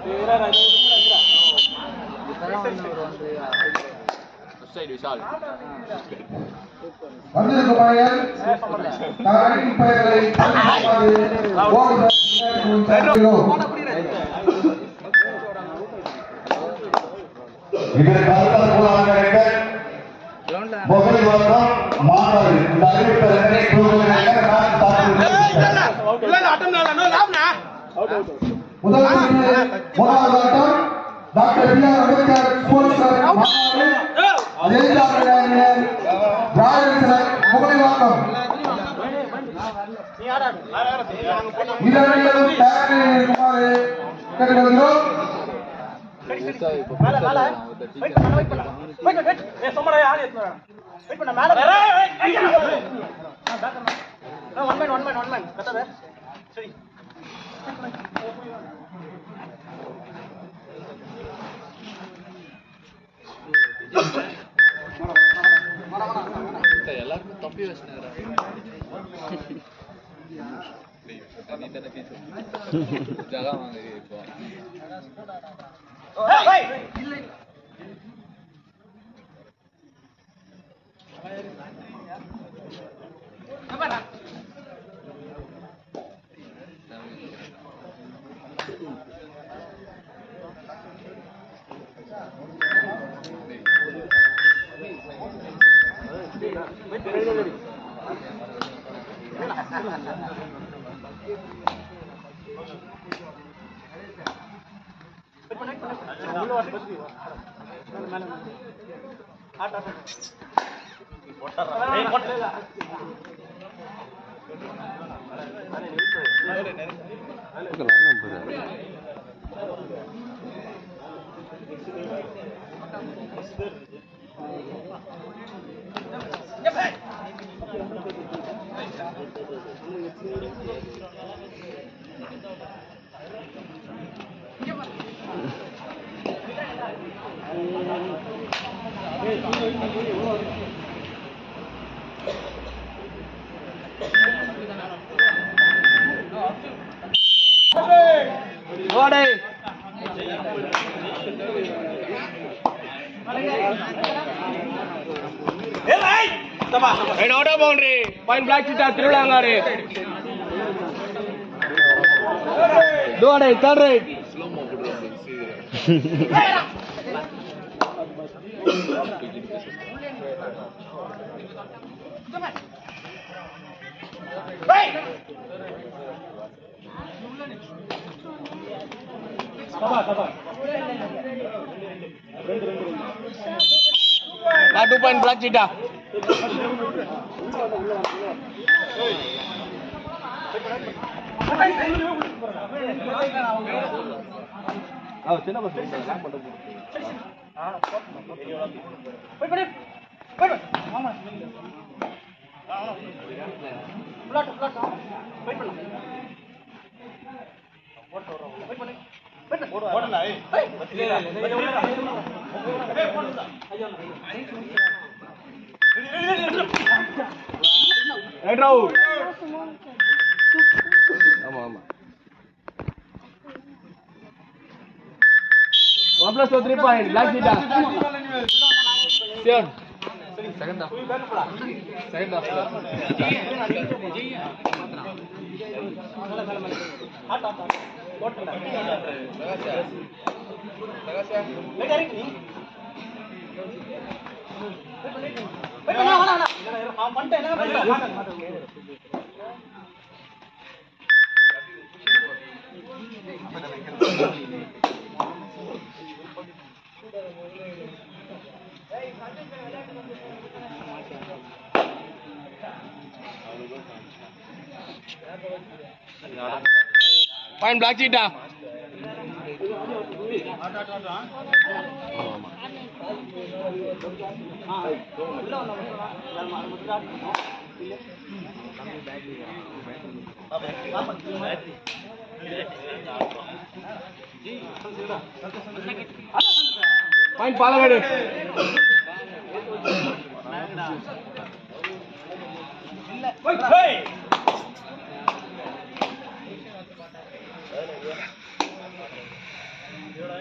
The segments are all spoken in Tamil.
வந்திருக்கும் பையன் தங்களின் பெயர்களை இதற்கு அடுத்ததாக முதல் வருடம் மாணவர் இந்த அறிவிப்பதனை முதல் முதலாவது ஆட்டம் doctor B R Ambedkar sports மாணவர் ஜெயலலிதா ராஜேந்திரன் முகலிவாக்கம் இதனையும் தயாரில் இருக்குமாறு கேட்டுக்கொள்கிறோம் எல்லாருக்கும் தப்பி வச்சுனாரா ஜகா வாங்க இப்போ என்னோட பவுண்டரி பாயிண்ட் பிளாக் சீட்டா திருவிழாங்காரு டூடே தேர்ட் ரைட் ஸ்லோமோ போடுறாங்க சீக்கிரம் நான் two point Black Cheetah raid ரவுட் ஆமா ஆமா one plus two three point Black Cheetah சியோன் செகண்ட் ஹாஃப் செகண்ட் ஹாஃப்ல point Black Cheetah point Palakkad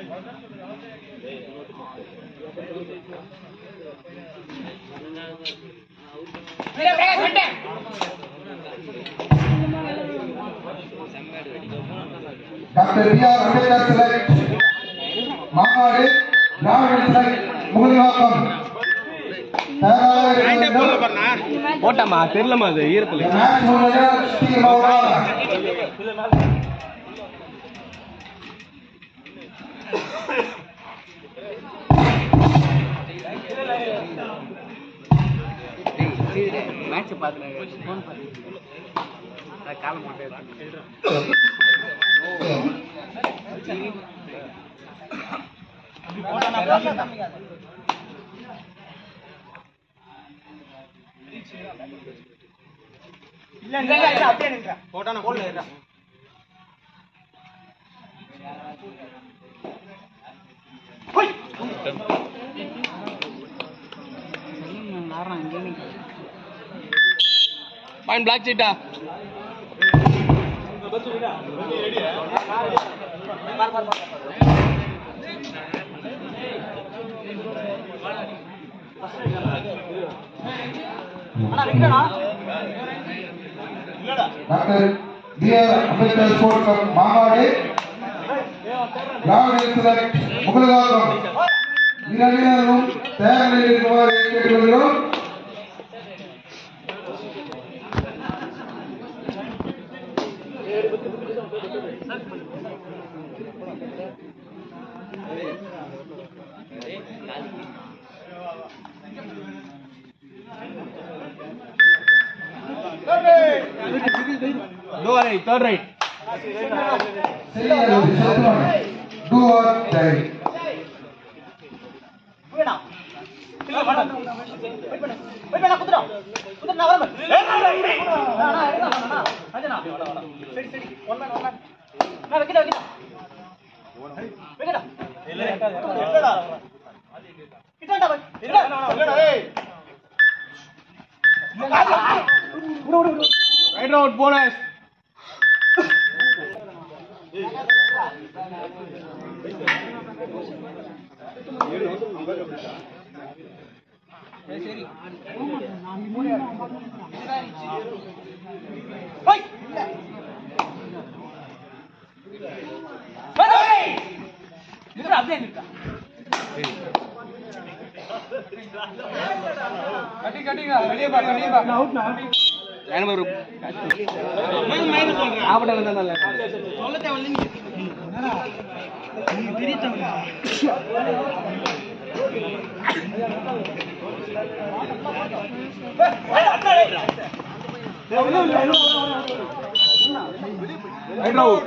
doctor B R Ambedkar select மாநாடு திராவிட செலக்ட் முகலிவாக்கம் தயாராக இருக்க வேண்டும். போட்டாமா தெரியலமா அது ஈரத்துல இந்த மேட்ச் முடிஞ்சா சீக்கிரமா வாங்க. மேட்ச் பாத்துறாங்க ஃபோன் பண்ணி கால மாட்டேன் point Black Cheetah doctor B R Ambedkar sports club மாநாடு திராவிட செலக்ட் முகலிவாக்கம் இரு அணியினரும் தயார் நிலையில் இருக்குமாறு கேட்டுக்கொள்கிறோம் டோ ரைட் தேர்ட் ரைட் சரியாக செலுத்துவாங்க two or tie raid out bonus line ஒரு ஆபட்டல தான் நல்ல raid out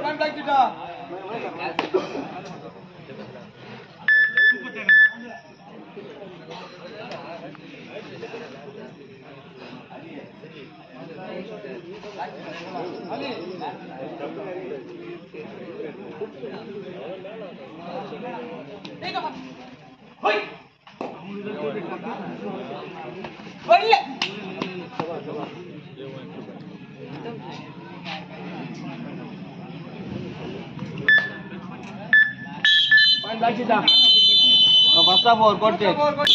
point Black Cheetah first half over court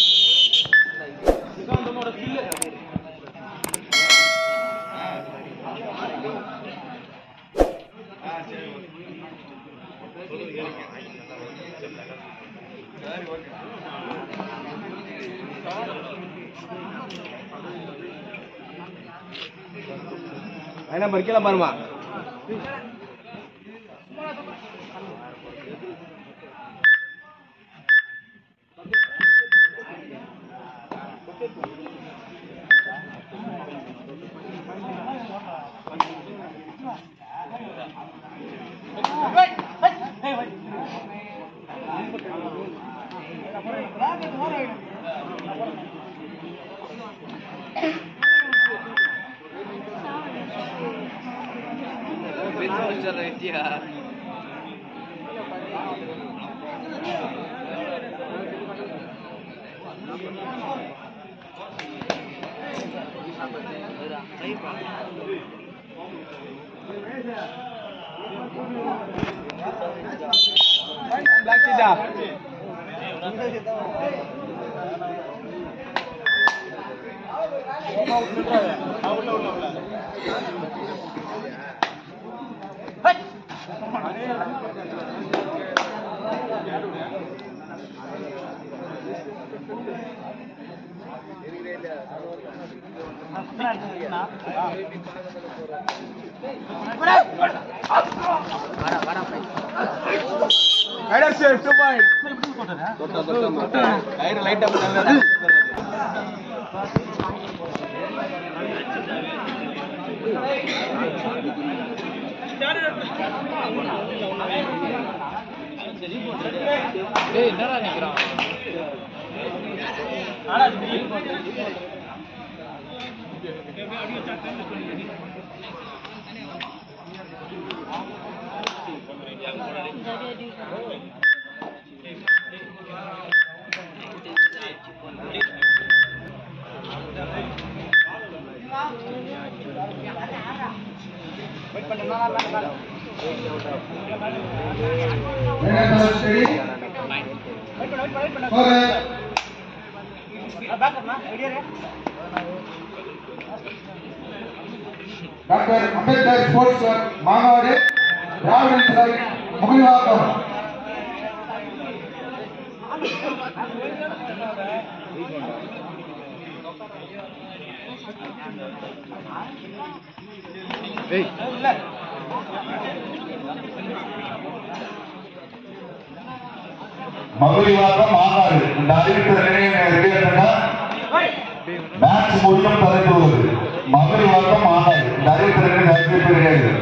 line number கீழே பாருமா Black Cheetah raider save two point டயர் லைட் up Minus steady. Forward. Doctor Ambedkar sports club மாநாடு திராவிடன் சிலை முகில்வாக்கம் மகளிவாக்கம் மாநாடு இந்த அறிவிப்பு நிறைவேற்றா மேட்ச் முடியும் தலைப்புவது மகளிவாக்கம் மாநாடு இந்த அறிவிப்பு அறிவிப்பு கிடையாது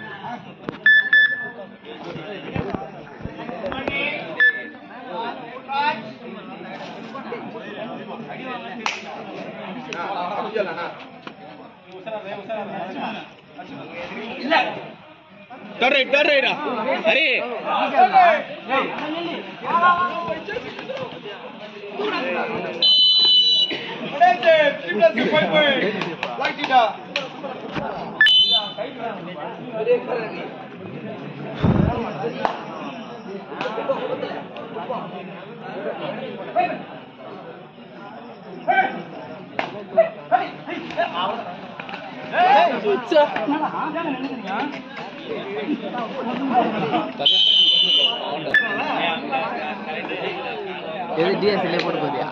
டர்ன் ரைட் டர்ன் ரைடா சரி எது டிஎஸ்எல்லே போட்டு போதியா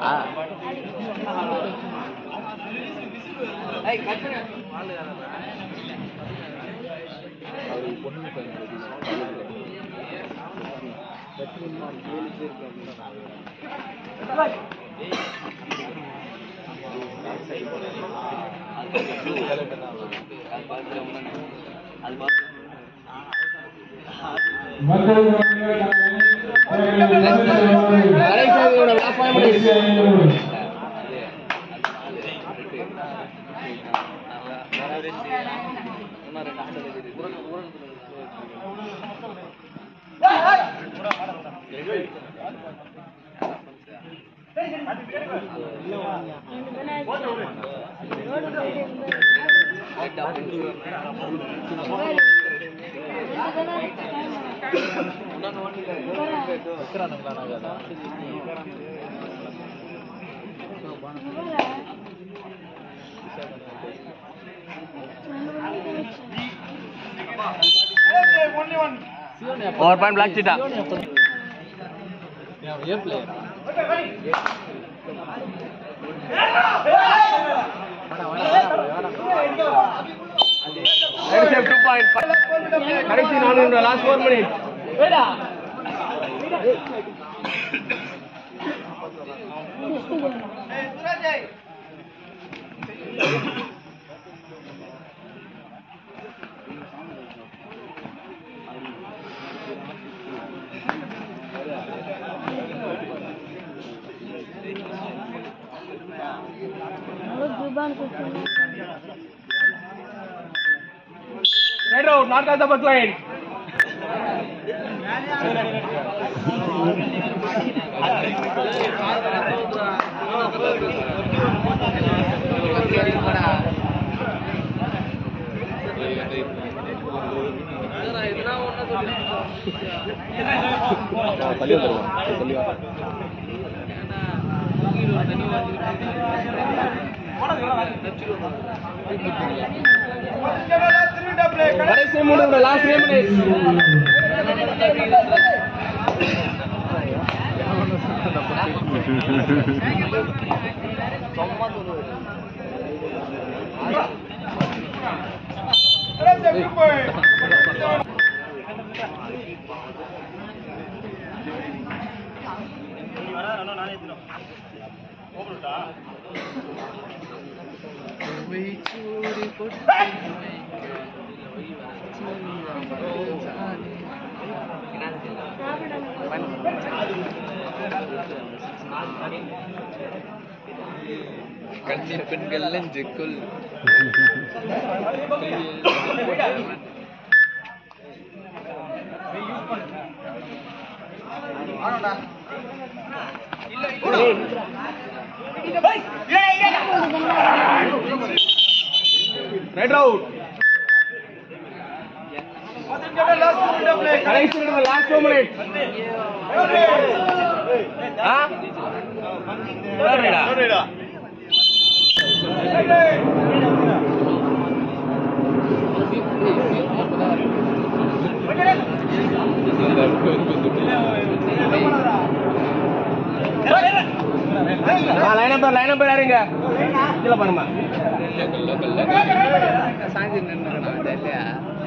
ஒரு point Black Cheetah two point கடைசி நாலு last four minutes raid out not of the baulk line இதெல்லாம் ஒண்ணு தள்ளி வந்துருவோம் தள்ளி வா கடைசி மூணு லாஸ்ட் த்ரீ கண்ணி பெண்கள் நெஞ்சுக்குள் ரைட் அவுட் கடைசி லாஸ்ட் டூ மினிட் ஆ லைன் நம்பர் லைன் நம்பர் யாருங்க கீழே பாருங்க சாஞ்சி நின்னுக்கணும் இல்லையா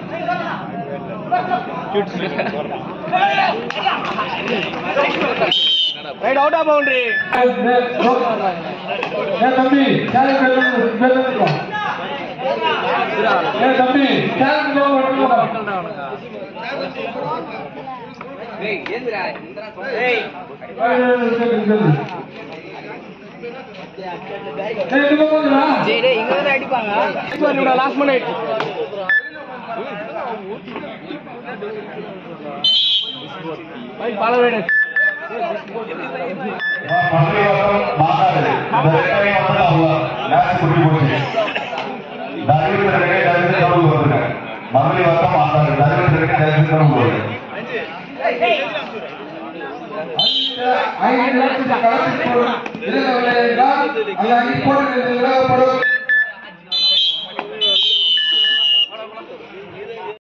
ரைட் அவுட் ஆஃப் பவுண்டரி ஏ தம்பி சேலஞ்ச் வெல்லுங்க ஏ தம்பி சேலஞ்ச் வெல்லுங்க டேய் ஏந்திரா இந்திரா டேய் டேய் இங்க வந்து அடிப்பாங்க லாஸ்ட் மினிட் பல வீடு மதுரைவாக்கம் மாநாடு இந்த ரெண்டையும் வந்து அவங்க மேட்ச் முடிஞ்சு போச்சு தருவிற்கு ரெண்டே தருவிற்கு தொடர்பு வருங்க மதுரைவாக்கம் மாநாடு தருவிற்கு ரெண்டே தருவிற்கு தொடர்பு வருங்க ஐந்து லட்சம் களத்தில் போடும் இளைஞர்கள் என்றால் அந்த அணி போட்டியில் விலகப்படும்